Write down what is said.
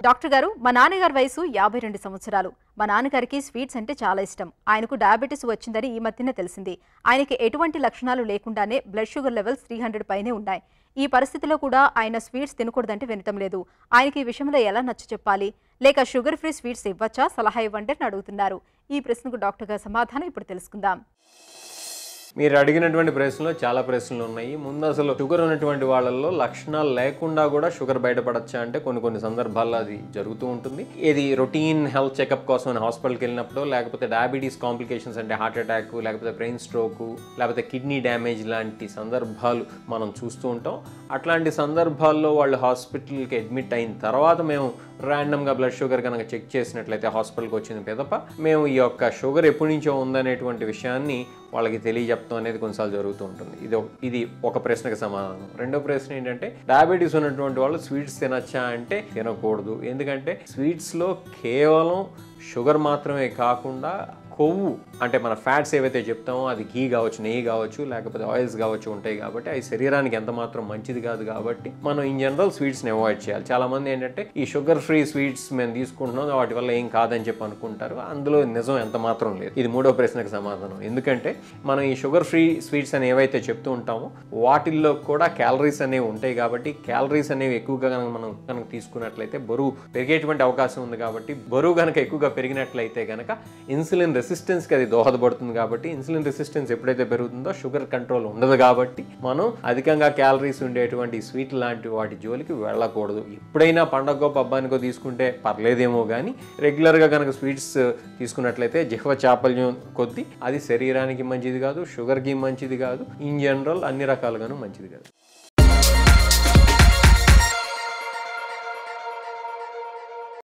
doctor గారు మా నాన్నగారి వయసు యాభై రెండు సంవత్సరాలు మా నాన్నగారికి స్వీట్స్ అంటే చాలా ఇష్టం ఆయనకు డయాబెటీస్ వచ్చిందని ఈ మధ్యనే తెలిసింది ఆయనకి ఎటువంటి లక్షణాలు లేకుండానే blood sugar levels three hundred పైనే ఉన్నాయి ఈ పరిస్థితిలో కూడా ఆయన స్వీట్స్ తినకూడదంటే వినటం లేదు ఆయనకి ఈ విషయంలో ఎలా నచ్చ చెప్పాలి లేక షుగర్ ఫ్రీ స్వీట్స్ ఇవ్వచ్చా సలహా ఇవ్వండి అని అడుగుతున్నారు ఈ ప్రశ్నకు డాక్టర్ గారి సమాధానం ఇప్పుడు తెలుసుకుందాం మీరు అడిగినటువంటి ప్రశ్నలో చాలా ప్రశ్నలు ఉన్నాయి ముందు అసలు షుగర్ ఉన్నటువంటి వాళ్ళల్లో లక్షణాలు లేకుండా కూడా షుగర్ బయటపడచ్చా అంటే కొన్ని కొన్ని సందర్భాల్లో అది జరుగుతూ ఉంటుంది ఇది రొటీన్ హెల్త్ చెకప్ కోసం అని హాస్పిటల్కి వెళ్ళినప్పుడు లేకపోతే డయాబెటీస్ కాంప్లికేషన్స్ అంటే హార్ట్ అటాక్ లేకపోతే బ్రెయిన్ స్ట్రోక్ లేకపోతే కిడ్నీ డ్యామేజ్ లాంటి సందర్భాలు మనం చూస్తూ ఉంటాం అట్లాంటి సందర్భాల్లో వాళ్ళు హాస్పిటల్కి అడ్మిట్ అయిన తర్వాత మేము ర్యాండమ్గా బ్లడ్ షుగర్ కనుక చెక్ చేసినట్లయితే హాస్పిటల్కి వచ్చిన పిదప మేము ఈ యొక్క షుగర్ ఎప్పటి నుంచో ఉందనేటువంటి విషయాన్ని వాళ్ళకి తెలియజెప్పడం అనేది కొన్నిసార్లు జరుగుతూ ఉంటుంది ఇది ఒక- ఇది ఒక ప్రశ్నకి సమాధానం రెండో ప్రశ్న ఏంటంటే డయాబెటీస్ ఉన్నటువంటి వాళ్ళు స్వీట్స్ తినచ్చా అంటే తినకూడదు ఎందుకంటే స్వీట్స్లో కేవలం షుగర్ మాత్రమే కాకుండా కొవ్వు అంటే మన ఫ్యాట్స్ ఏవైతే చెప్తామో అది ఘీ కావచ్చు నెయ్యి కావచ్చు లేకపోతే ఆయిల్స్ కావచ్చు ఉంటాయి కాబట్టి అవి శరీరానికి ఎంత మాత్రం మంచిది కాదు కాబట్టి మనం ఇన్ జనరల్ స్వీట్స్ని అవాయిడ్ చేయాలి చాలా మంది ఏంటంటే ఈ షుగర్ ఫ్రీ స్వీట్స్ మేము తీసుకుంటున్నాం వాటి వల్ల ఏం కాదని చెప్పి అనుకుంటారు అందులో నిజం ఎంత మాత్రం లేదు ఇది మూడో ప్రశ్నకు సమాధానం ఎందుకంటే మనం ఈ షుగర్ ఫ్రీ స్వీట్స్ అని ఏవైతే చెప్తూ ఉంటామో వాటిల్లో కూడా క్యాలరీస్ అనేవి ఉంటాయి కాబట్టి క్యాలరీస్ అనేవి ఎక్కువగా కనుక మనం కనుక తీసుకున్నట్లయితే బరువు పెరిగేటువంటి అవకాశం ఉంది కాబట్టి బరువు కనుక ఎక్కువగా పెరిగినట్లయితే కనుక ఇన్సులిన్ రెసిస్టెన్స్కి అది దోహదపడుతుంది కాబట్టి ఇన్సులిన్ రెసిస్టెన్స్ ఎప్పుడైతే పెరుగుతుందో షుగర్ కంట్రోల్ ఉండదు కాబట్టి మనం అధికంగా క్యాలరీస్ ఉండేటువంటి స్వీట్ లాంటి వాటి జోలికి వెళ్ళకూడదు ఎప్పుడైనా పండగో పబ్బానికో తీసుకుంటే పర్లేదేమో కానీ రెగ్యులర్గా కనుక స్వీట్స్ తీసుకున్నట్లయితే జిహ్వ చాపల్యం కొద్దీ అది శరీరానికి మంచిది కాదు షుగర్కి మంచిది కాదు ఇన్ జనరల్ అన్ని రకాలుగాను మంచిది కాదు